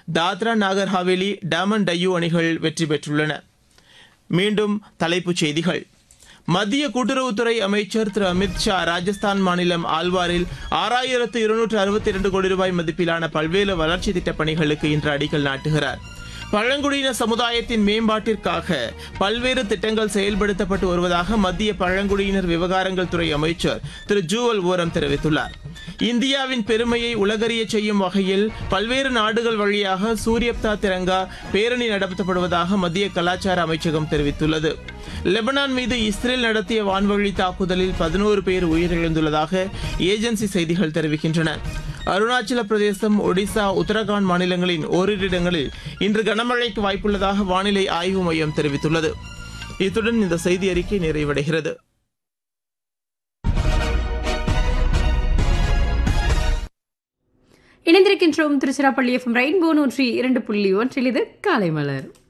தாத்ரா நாகர் ஹவேலி டாமன் டையூ அணிகள் வெற்றி பெற்றுள்ளன மீண்டும் தலைப்புச் செய்திகள் மத்திய கூட்டுறவுத்துறை அமைச்சர் திரு அமித் ஷா ராஜஸ்தான் மாநிலம் ஆல்வாரில் ஆறாயிரத்து இருநூற்று அறுபத்தி இரண்டு கோடி ரூபாய் மதிப்பிலான பல்வேறு வளர்ச்சி திட்டப் பணிகளுக்கு இன்று அடிக்கல் நாட்டுகிறார் பழங்குடியின சமுதாயத்தின் மேம்பாட்டிற்காக பல்வேறு திட்டங்கள் செயல்படுத்தப்பட்டு வருவதாக மத்திய பழங்குடியினர் விவகாரங்கள் துறை அமைச்சர் திரு ஜூவல் ஓரம் தெரிவித்துள்ளார் இந்தியாவின் பெருமையை உலகறிய செய்யும் வகையில் பல்வேறு நாடுகள் வழியாக சூரியப்தா திரங்கா பேரணி நடத்தப்படுவதாக மத்திய கலாச்சார அமைச்சகம் தெரிவித்துள்ளது லெபனான் மீது இஸ்ரேல் நடத்திய வான்வழி தாக்குதலில் பதினோரு பேர் உயிரிழந்துள்ளதாக ஏஜென்சி செய்திகள் தெரிவிக்கின்றன அருணாச்சல பிரதேசம் ஒடிசா உத்தரகாண்ட் மாநிலங்களின் ஓரிரு இடங்களில் இன்று கனமழைக்கு வாய்ப்புள்ளதாக வானிலை ஆய்வு மையம் தெரிவித்துள்ளது இத்துடன் இந்த செய்தி அறிக்கை நிறைவடைகிறது இணைந்திருக்கின்றோம் திருச்சிராப்பள்ளி எஃப்எம் ரெயின்போ நூற்றி இரண்டு புள்ளி ஒன்றில் இது காலை மலர்